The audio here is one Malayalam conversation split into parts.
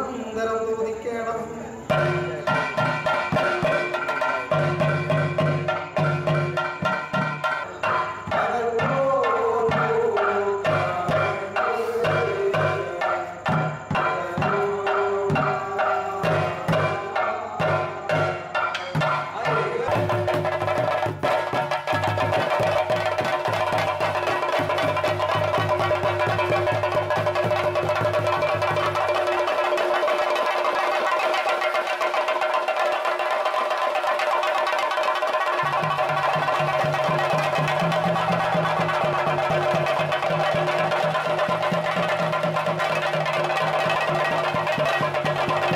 നിരന്തരം ചോദിക്കണം ും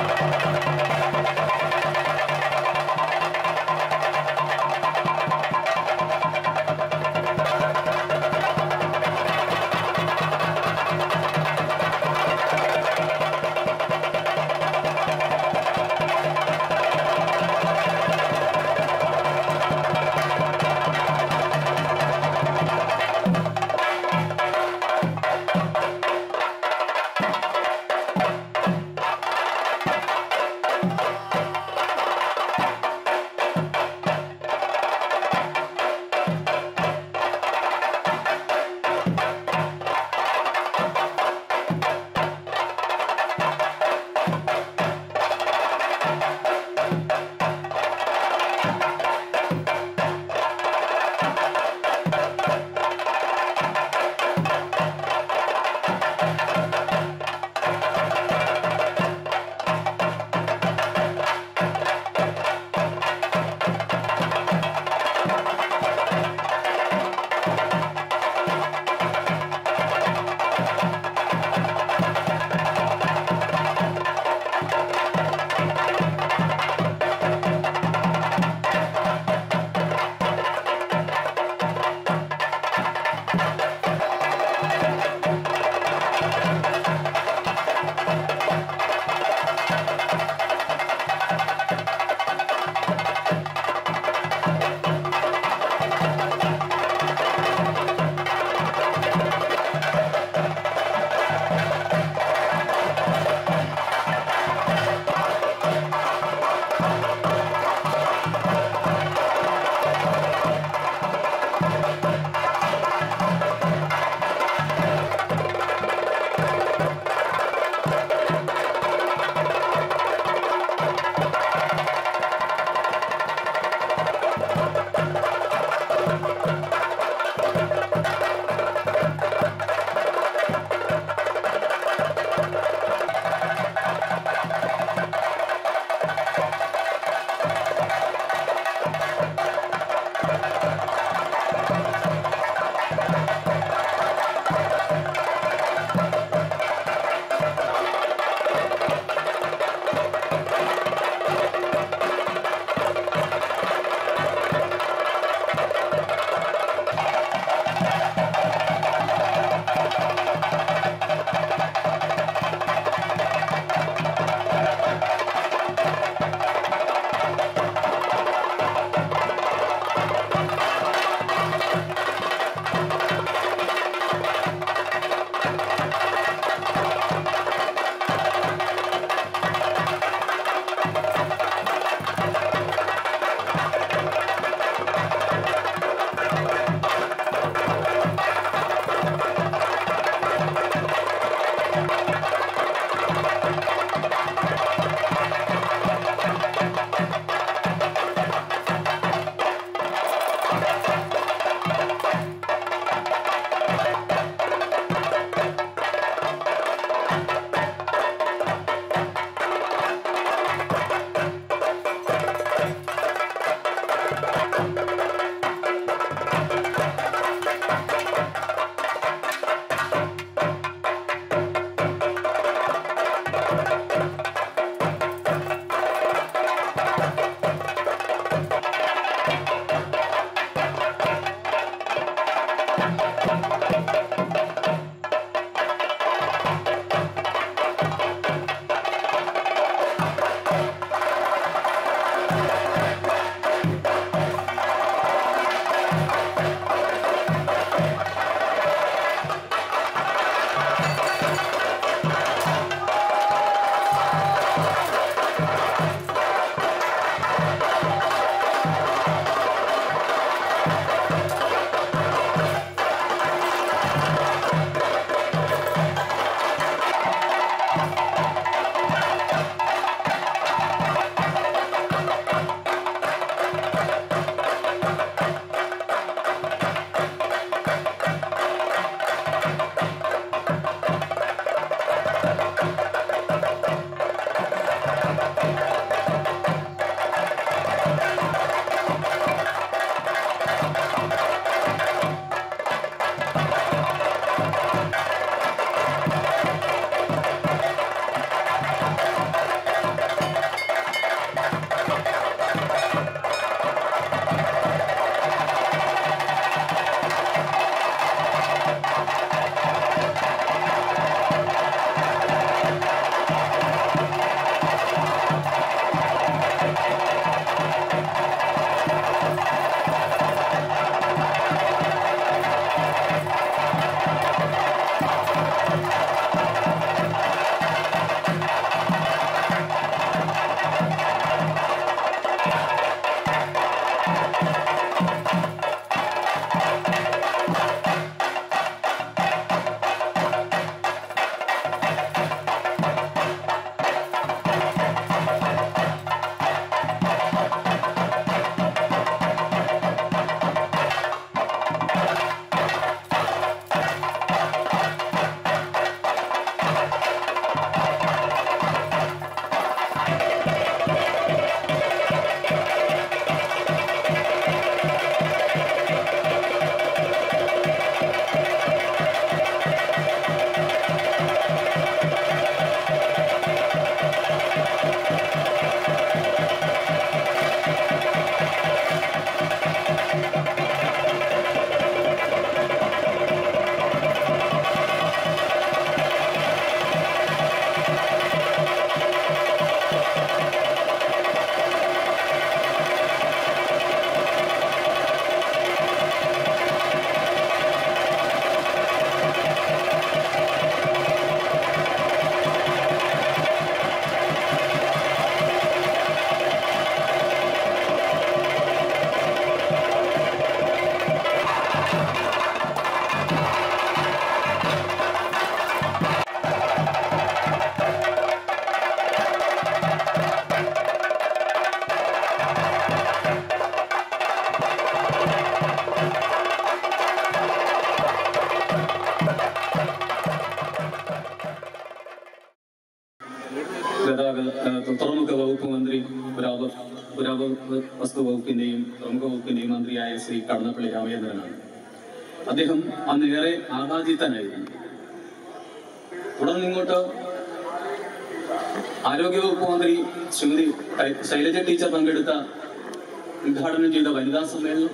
ഗതാഗത ഏഹ്, തുറമുഖ വകുപ്പ് മന്ത്രി പുരാവ പുരാവ വസ്തു വകുപ്പിന്റെയും തുറമുഖ വകുപ്പിന്റെയും മന്ത്രിയായ ശ്രീ കടന്നപ്പള്ളി രാമചന്ദ്രനാണ് അദ്ദേഹം അന്ന് ഏറെ ആഹ്ലാദിതനായിരുന്നു തുടർന്ന് ഇങ്ങോട്ട് ആരോഗ്യവകുപ്പ് മന്ത്രി ശ്രീമതി കൈ- ശൈലജ ടീച്ചർ പങ്കെടുത്ത ഉദ്ഘാടനം ചെയ്ത വനിതാ സമ്മേളനം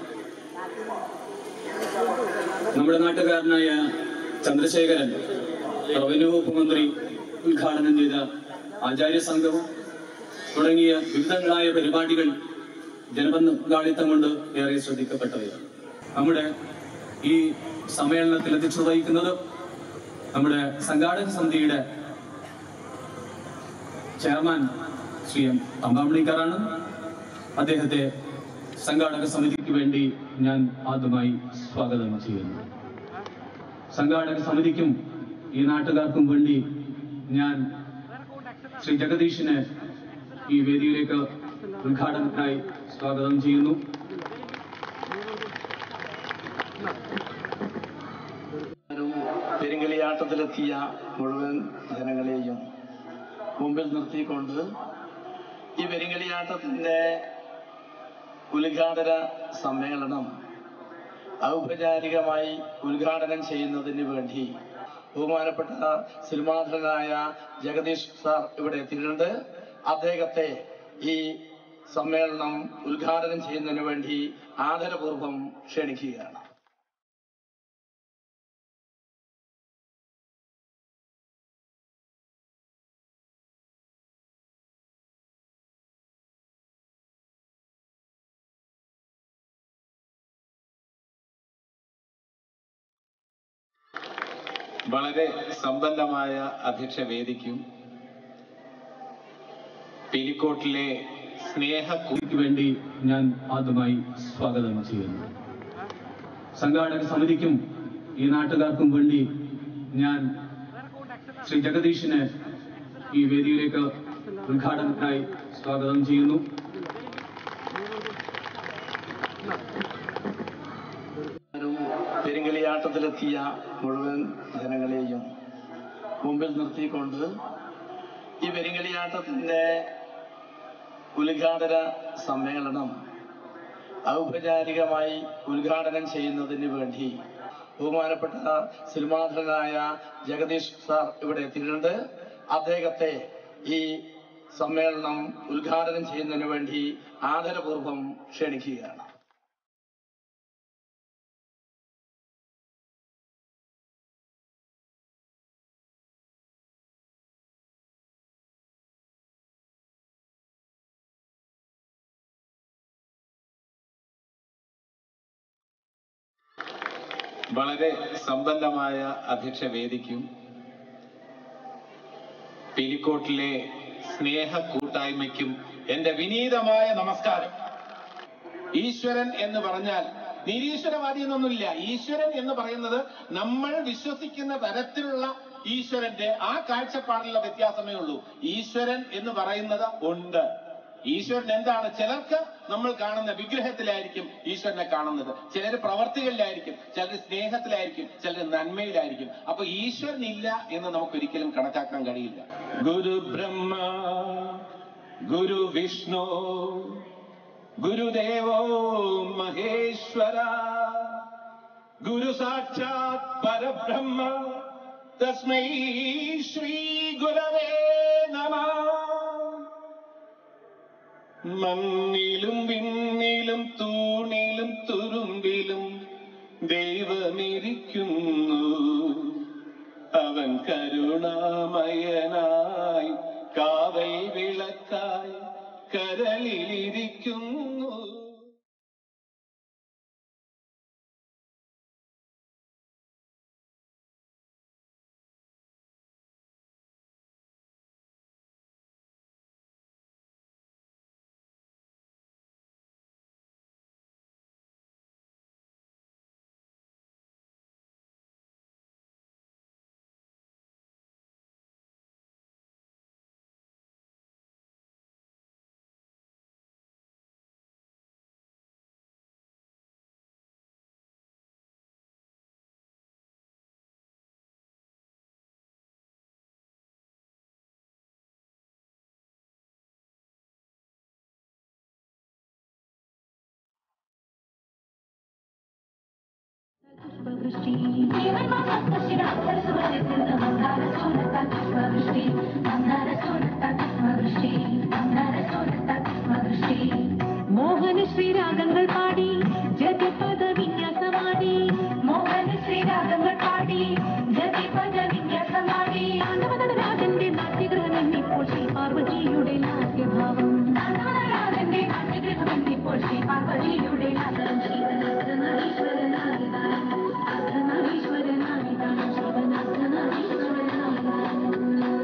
നമ്മുടെ നാട്ടുകാരനായ ചന്ദ്രശേഖരൻ റവന്യൂ വകുപ്പ് മന്ത്രി ഉദ്ഘാടനം ചെയ്ത ആചാര്യ സംഘവും തുടങ്ങിയ വിവിധങ്ങളായ പരിപാടികൾ ജനപങ്കാളിത്തം കൊണ്ട് ഏറെ ശ്രദ്ധിക്കപ്പെട്ടവയാണ് നമ്മുടെ ഈ സമ്മേളനത്തിൽ അധ്യക്ഷത വഹിക്കുന്നത് നമ്മുടെ സംഘാടക സമിതിയുടെ ചെയർമാൻ ശ്രീ എം തമ്പാമണിക്കാരാണ് അദ്ദേഹത്തെ സംഘാടക സമിതിക്ക് വേണ്ടി ഞാൻ ആദ്യമായി സ്വാഗതം ചെയ്യുന്നു സംഘാടക സമിതിക്കും ഈ നാട്ടുകാർക്കും വേണ്ടി ഞാൻ ശ്രീ ജഗദീഷിനെ ഈ വേദിയിലേക്ക് ഉദ്ഘാടനത്തിനായി സ്വാഗതം ചെയ്യുന്നു പെരുങ്കളിയാട്ടത്തിലെത്തിയ മുഴുവൻ ജനങ്ങളെയും മുമ്പിൽ നിർത്തിക്കൊണ്ട് ഈ പെരുങ്കളിയാട്ടത്തിന്റെ ഉദ്ഘാടന സമ്മേളനം ഔപചാരികമായി ഉദ്ഘാടനം ചെയ്യുന്നതിന് വേണ്ടി ബഹുമാനപ്പെട്ട സിനിമാധരനായ ജഗദീഷ് സാർ ഇവിടെ എത്തിയിട്ടുണ്ട് അദ്ദേഹത്തെ ഈ സമ്മേളനം ഉദ്ഘാടനം ചെയ്യുന്നതിന് വേണ്ടി ആദരപൂർവ്വം ക്ഷണിക്കുകയാണ് വളരെ സമ്പന്നമായ അധ്യക്ഷ വേദിക്കും പിലിക്കോട്ടിലെ സ്നേഹ സമിതിക്ക് വേണ്ടി ഞാൻ ആദ്യമായി സ്വാഗതം ചെയ്യുന്നു സംഘാടക സമിതിക്കും ഈ നാട്ടുകാർക്കും വേണ്ടി ഞാൻ ശ്രീ ജഗദീഷിനെ ഈ വേദിയിലേക്ക് ഉദ്ഘാടനത്തിനായി സ്വാഗതം ചെയ്യുന്നു പെരുങ്കളിയാട്ടത്തിലെത്തിയ മുഴുവൻ ജനങ്ങളെയും മുമ്പിൽ നിർത്തിക്കൊണ്ട് ഈ പെരുങ്കളിയാട്ടത്തിന്റെ ഉദ്ഘാടന സമ്മേളനം ഔപചാരികമായി ഉദ്ഘാടനം ചെയ്യുന്നതിന് വേണ്ടി ബഹുമാനപ്പെട്ട സിനിമാധരനായ ജഗദീഷ് സാർ ഇവിടെ എത്തിയിട്ടുണ്ട് അദ്ദേഹത്തെ ഈ സമ്മേളനം ഉദ്ഘാടനം ചെയ്യുന്നതിന് വേണ്ടി ആദരപൂർവ്വം ക്ഷണിക്കുകയാണ് വളരെ സമ്പന്നമായ അധ്യക്ഷ വേദിക്കും പിലിക്കോട്ടിലെ സ്നേഹ കൂട്ടായ്മയ്ക്കും എന്റെ വിനീതമായ നമസ്കാരം ഈശ്വരൻ എന്ന് പറഞ്ഞാൽ നിരീശ്വരവാദി എന്നൊന്നുമില്ല ഈശ്വരൻ എന്ന് പറയുന്നത് നമ്മൾ വിശ്വസിക്കുന്ന തരത്തിലുള്ള ഈശ്വരന്റെ ആ കാഴ്ചപ്പാടിലുള്ള വ്യത്യാസമേ ഉള്ളൂ ഈശ്വരൻ എന്ന് പറയുന്നത് ഉണ്ട് ഈശ്വരൻ എന്താണ് ചിലർക്ക് നമ്മൾ കാണുന്ന വിഗ്രഹത്തിലായിരിക്കും ഈശ്വരനെ കാണുന്നത് ചിലർ പ്രവർത്തികളിലായിരിക്കും ചിലർ സ്നേഹത്തിലായിരിക്കും ചിലർ നന്മയിലായിരിക്കും അപ്പൊ ഈശ്വരൻ ഇല്ല എന്ന് നമുക്ക് ഒരിക്കലും കണക്കാക്കാൻ കഴിയില്ല ഗുരു ബ്രഹ്മ ഗുരു വിഷ്ണു ഗുരുദേവോ മഹേശ്വര ഗുരു സാക്ഷാത് പരബ്രഹ്മ തസ്മൈ ശ്രീ ഗുരവേ നമ മണ്ണിലും വിണ്ണിലും തൂണിലും തുരുമ്പിലും ദൈവമിരിക്കുന്നു അവൻ കരുണാമയനായി കാവൽ വിളക്കായി കരളിലിരിക്കുന്നു പുഷ്പവൃഷ്ടി ജീവന്മാതാ സൃഷ്ടികൾ അപ്സരസുവരത്തിൽ മന്ദാരസോനത്താൽ പുഷ്പവൃഷ്ടി മന്ദാരസോനത്താൽ പുഷ്പവൃഷ്ടി മന്ദാരസോനത്താൽ പുഷ്പവൃഷ്ടി മോഹന ശ്രീരാഗങ്ങൾ പാടി ജഗപദ വിന്യാസമാടി മോഹന ശ്രീരാഗങ്ങൾ പാടി ജഗപദ വിന്യാസമാടി ആനന്ദരാജന്റെ നാട്യഗ്രഹം ഇപ്പോൾ ശ്രീ പാർവതിയുടെ നാട്യഭാവം ആനന്ദരാജന്റെ നാട്യഗ്രഹം ഇപ്പോൾ ശ്രീ പാർവതിയുടെ നാദം ശിവനാഥനീശ്വരനായിതാനം അർദ്ധനാരീശ്വരനായിതാനം ശിവനാഥനീശ്വരനായിതാനം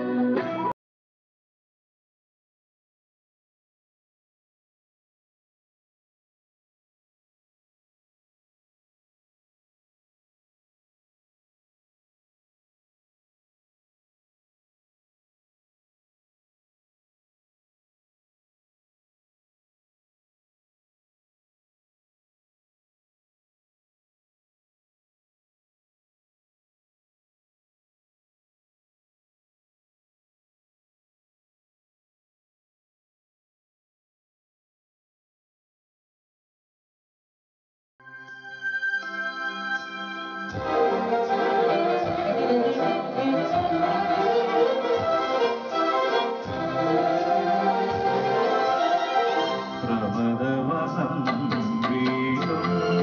പ്രമദവസം വീണ്ടും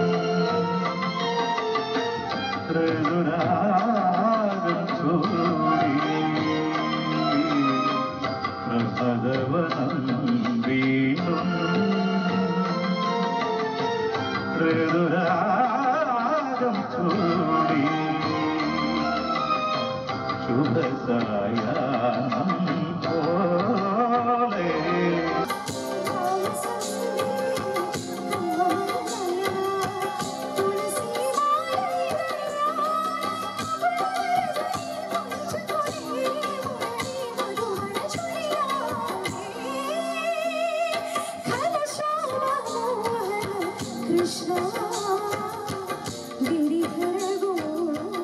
ഋതുരാഗം ചൂടി പ്രമദവസം വീണ്ടും ഋതുരാഗം ചൂടി ശുഭസായാനം പോലെ കൃഷ്ണ ഗിരിധര ഗോകുമാ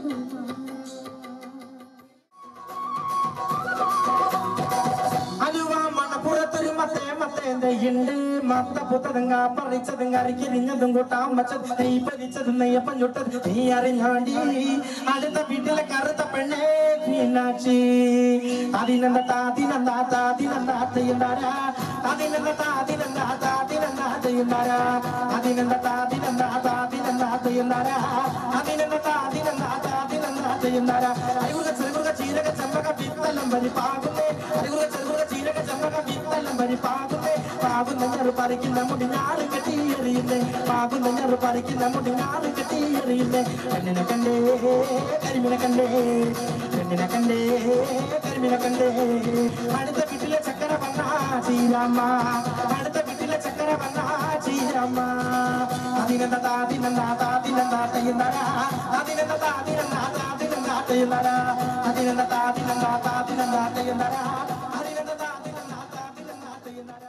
അലുവ മണപ്പുറത്തൊരു മത്തേ മത്തേന്തയുണ്ട് മത്ത പുത്തതുങ്ക പറിച്ചതും കറിക്കിരിഞ്ഞതും കൂട്ടാൻ വച്ചത് നെയ് പതിച്ചതും നെയ്യപ്പം ചുട്ടത് നീ അറിഞ്ഞാണ്ടി അടുത്ത വീട്ടിലെ കറുത്ത പെണ്ണേ മീനാക്ഷി അതിനെന്താ താതിനെന്താ താതിനെന്താ ചെയ്യുന്നാരാ അതിനെന്താ താതിനെന്താ താതിനെന്താ ചെയ്യുന്നാരാ അതിനെന്താ താതിനെന്താ താതിനെന്താ ചെയ്യുന്നാരാ അതിനെന്താ താതിനെന്താ താതിനെന്താ ചെയ്യുന്നാരാ അയ്യുക ചെറുക ചീരക ചെമ്പക വിത്തലം വരി പാകുന്നേ അയ്യുക ചെറുക ചീരക ചെമ്പക വിത്തലം വരി പാകുന്നേ പാകുന്ന ഞെറു പറിക്കുന്ന മുടി ഞാറ് കെട്ടി എറിയുന്നേ പാകുന്ന ഞെറു പറിക്കുന്ന മുടി ഞാറ് കെട്ടി എറിയുന്നേ കണ്ണിനെ കണ്ടേ കരിമിനെ കണ്ടേ കണ്ണിനെ കണ്ടേ കരിമിനെ കണ്ടേ അടുത്ത വീട്ടിലെ ചക്കര വന്ന ചീരാമ്മ അടുത്ത വീട്ടിലെ ചക്കര വന്ന ചീരാമ്മ അതിനെന്താ താതിനെന്താ താതിനെന്താ ചെയ്യുന്നതാ അതിനെന്താ താതിനെന്താ താതിനെന്താ ചെയ്യുന്നതാ അതിനെന്താ താതിനെന്താ താതിനെന്താ ചെയ്യുന്നതാ അതിനെന്താ താതിനെന്താ താതിനെന്താ ചെയ്യുന്നതാ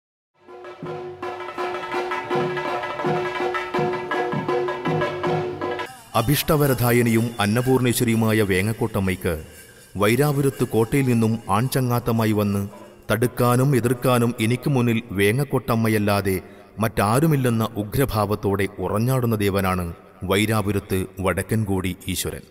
അഭിഷ്ടവരധായനിയും അന്നപൂർണേശ്വരിയുമായ വേങ്ങക്കോട്ടമ്മയ്ക്ക് വൈരാപുരത്ത് കോട്ടയിൽ നിന്നും ആൺചങ്ങാത്തമായി വന്ന് തടുക്കാനും എതിർക്കാനും എനിക്ക് മുന്നിൽ വേങ്ങക്കോട്ടമ്മയല്ലാതെ മറ്റാരുമില്ലെന്ന ഉഗ്രഭാവത്തോടെ ഉറഞ്ഞാടുന്ന ദേവനാണ് വൈരാപുരത്ത് വടക്കൻകോടി ഈശ്വരൻ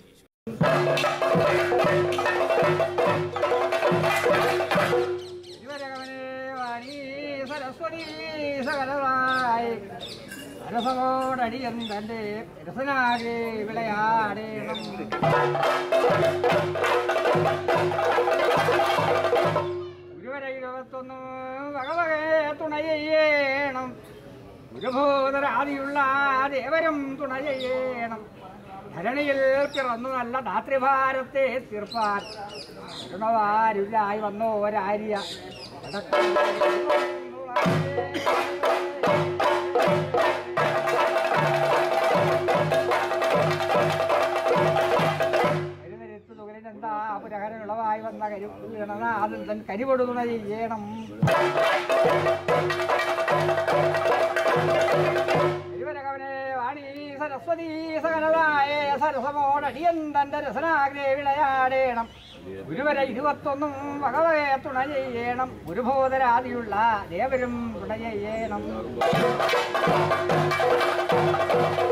സരസ്വതി സകലമായി മനസ്സോടടിയൻ തന്റെ രസനാകെ വിളയാടേണം ഗുരുവരെ ഇരുപത്തൊന്ന് ഭഗവകെ തുണയേണം ഗുരുഭൂതരാദിയുള്ള ദേവരും തുണയേണം ധരണിയിൽ പിറന്നു നല്ല ധാത്രിഭാരത്തെ തീർപ്പാൻ കരുണവാരുലായി വന്നോരാര്യ എന്താ പുരഹരവിളവായി വന്ന കരു അതിൽ തൻ കരിപൊടുതുണ ചെയ്യണം തിരുവരകവനെ വാണി സരസ്വതി സകലതായ സരസമോടടിയൻ തന്റെ രസനാഗ്രേ വിളയാടേണം ഗുരുവര ഇരുപത്തൊന്നും ഭഗവയെ തുണ ചെയ്യണം ഗുരുബോധരാദിയുള്ള ദേവരും തുണ ചെയ്യണം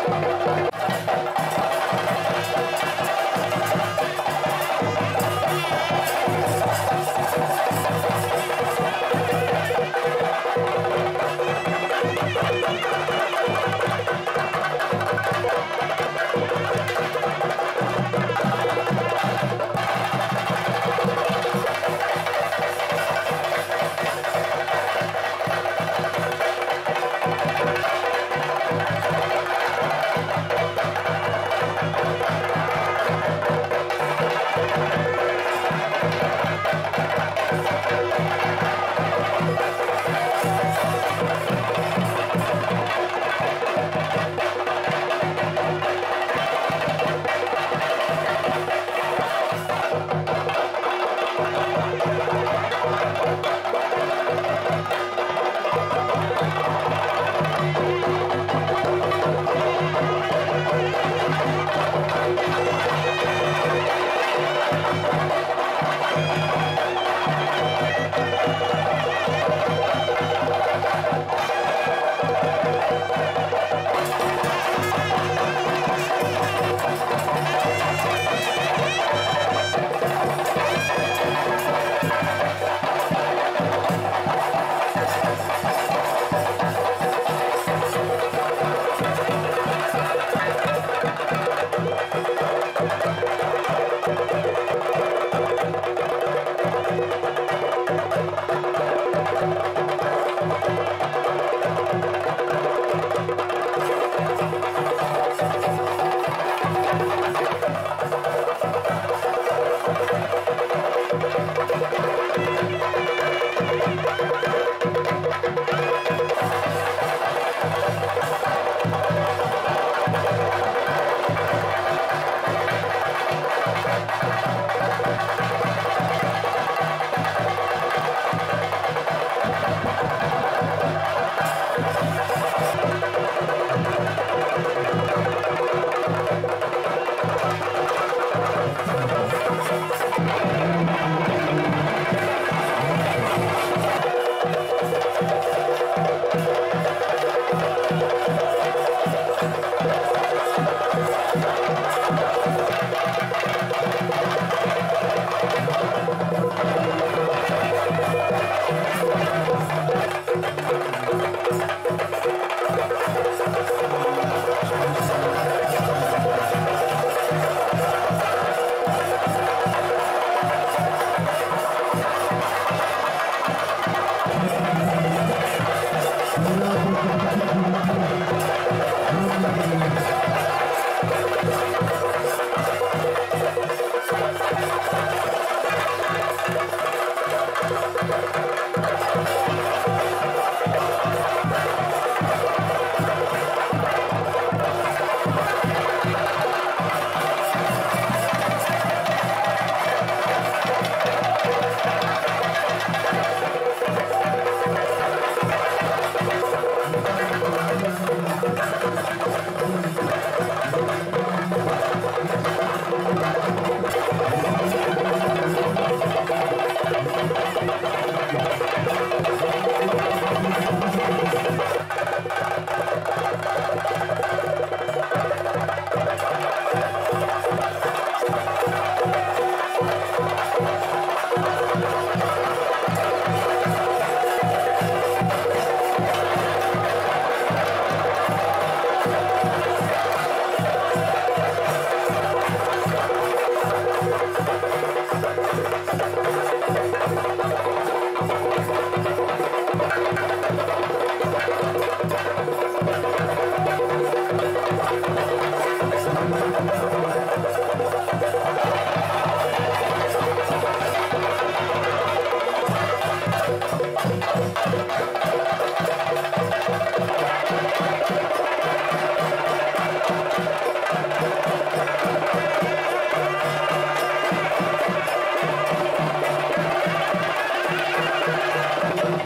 Thank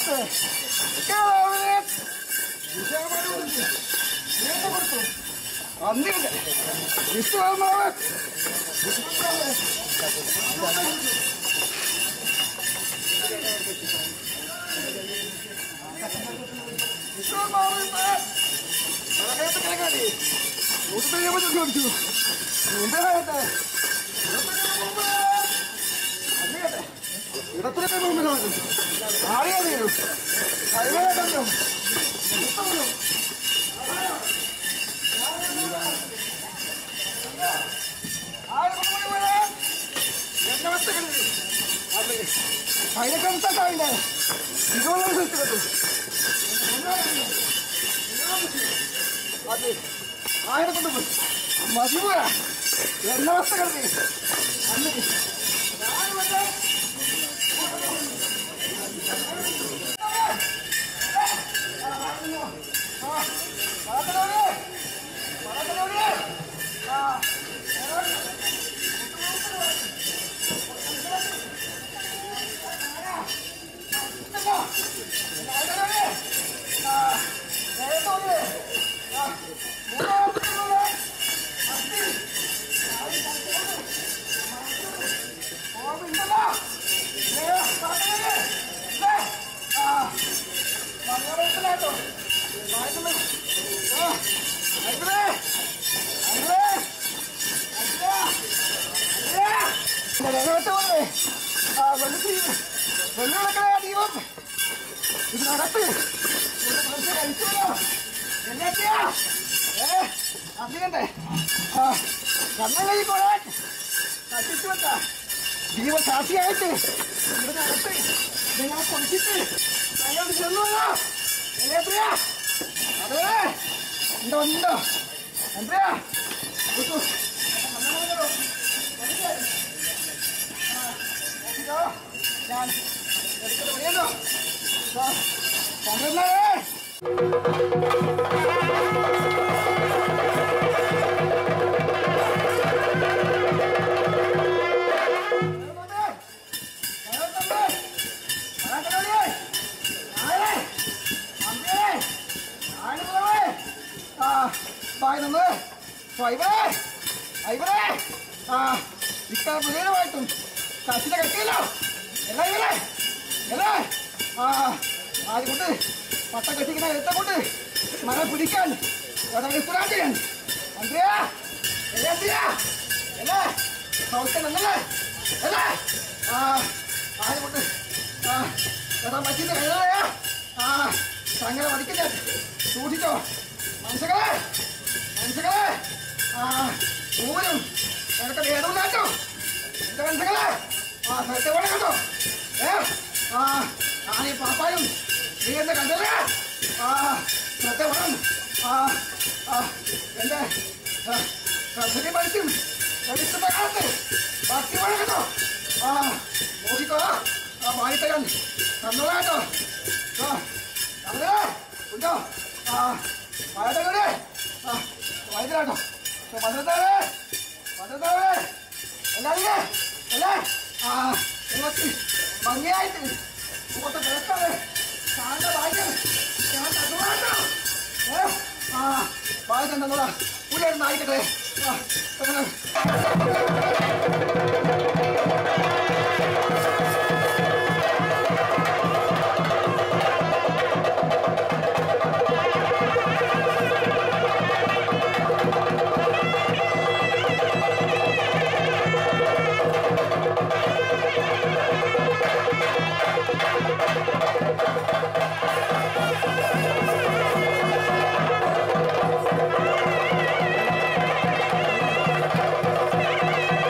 അന്നില്ല വിശ്വമാവ് ഇടത്തിലൊക്കെ മുമ്പിലാണ് ആരെയും അറിയാം അതിനൊക്കെ ഇതുപോലെ സൃഷ്ടിക്കട്ടു അത് ആയിരം കൊണ്ട് പോയി മതിപോയ എന്നവസ്ഥ കളി അന്ന് ഇതിനകത്ത് എന്നൊക്കെയാ ഏ അറിയണ്ടേ ആ കണ്ണുകളിക്കോളെ കത്തിച്ചു വെച്ച ജീവസാക്ഷിയായിട്ട് ഇതിനകത്ത് നിങ്ങൾ കുടിച്ചിട്ട് ഞങ്ങൾ ചെന്നുവല്ലോ എത്രയാ അതെ ഉണ്ടോ ഉണ്ടോ എത്രയാ കുത്തു ഞാൻ എടുത്തിട്ട് വിളിയല്ലോ പന്ത്രണ്ടേ ും കച്ചിന്റെ കട്ടിയല്ലോ എല്ലാ ഇവരെ എല്ലാ ആ ആദ്യകൊണ്ട് പട്ടം കെട്ടിക്കുന്ന എടുത്ത കൊണ്ട് മരം പിടിക്കാൻ ഒരാൾ അന്ത്രിയാ അന്ത്രിയാ അല്ലേ സൗഖ്യം എന്നല്ലേ അല്ലേ ആ ആദ്യകൊണ്ട് ആ എടാ മച്ചിന്റെ കയ്യിലായ ആ അങ്ങനെ പഠിക്കില്ല സൂക്ഷിച്ചോ മനുഷ്യകളെ മനുഷ്യകളെ ആ ഊരും എനിക്ക് വേദവും കേട്ടോ എന്റെ മനുഷ്യകളെ ആ സ്ഥലത്തെ പോലെ കേട്ടോ ഏ ആ ആനീ പാപ്പായും നീ എന്നെ കണ്ടല്ലേ ആ ശ്രദ്ധ വേണം ആ ആ എന്റെ ശ്രദ്ധ പഠിക്കും പഠിക്കുന്ന കാലത്ത് ബാക്കി വേണം കേട്ടോ ആ നോക്കിക്കോ ആ വാങ്ങിത്തരാൻ തന്നോളാം കേട്ടോ ആ അവിടെ ഉണ്ടോ ആ വായതകളെ ആ വായിത്തരാട്ടോ പന്ത്രണ്ടാവേ പന്ത്രണ്ടാവേ എല്ലാവരും അല്ലേ ആ നിങ്ങൾക്ക് ഭംഗിയായിട്ട് ഇങ്ങോട്ട് കേൾക്കാതെ സാറിന്റെ ഭാഗ്യം ഞാൻ തന്നുവാട്ടോ ഏ ആ ഭാഗ്യം തന്നോളാം പുള്ളിയായിരുന്നു ആയിക്കട്ടെ ആ അങ്ങനെ ആ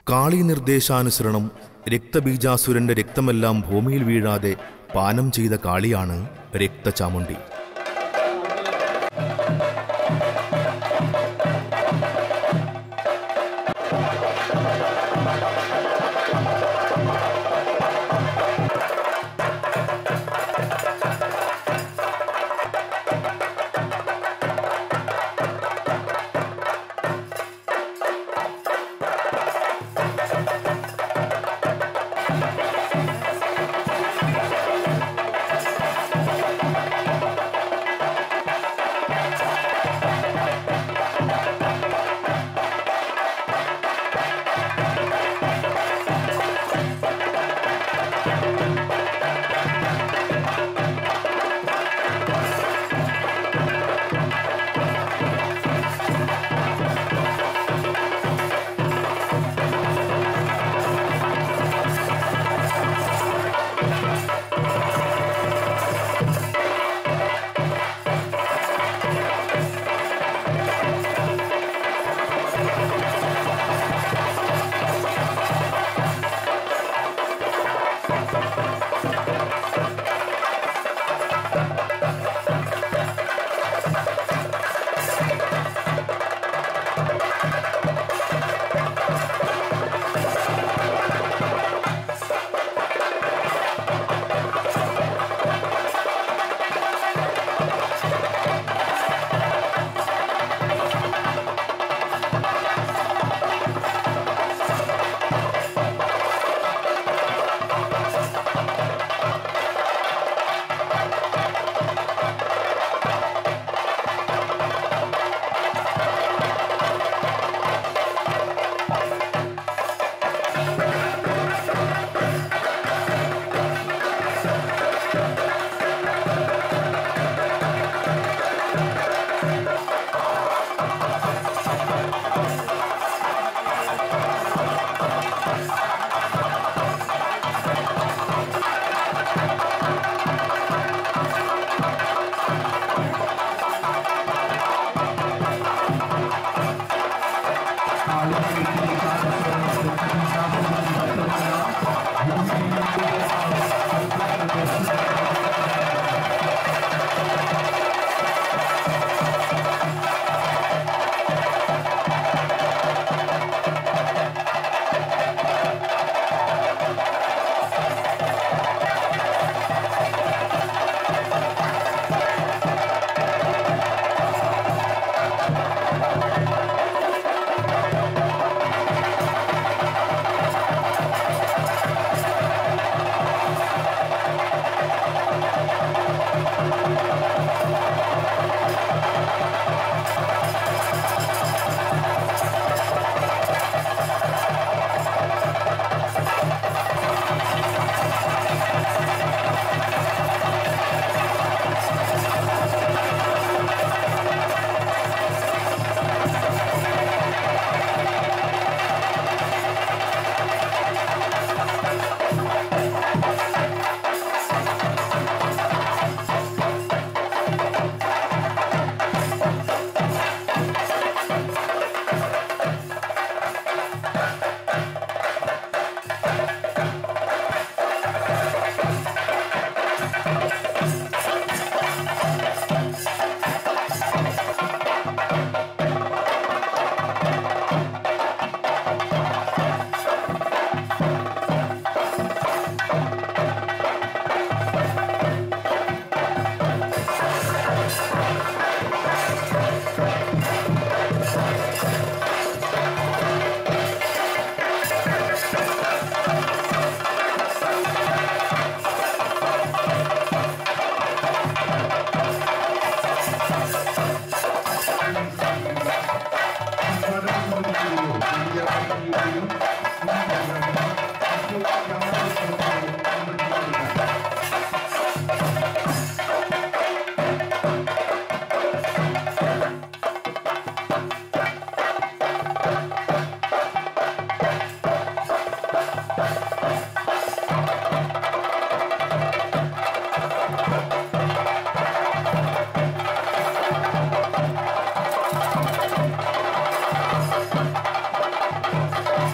കാളി നിർദ്ദേശാനുസരണം രക്തബീജാസുരന്റെ രക്തമെല്ലാം ഭൂമിയിൽ വീഴാതെ പാനം ചെയ്ത കാളിയാണ് രക്തചാമുണ്ടി ും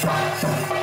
Thank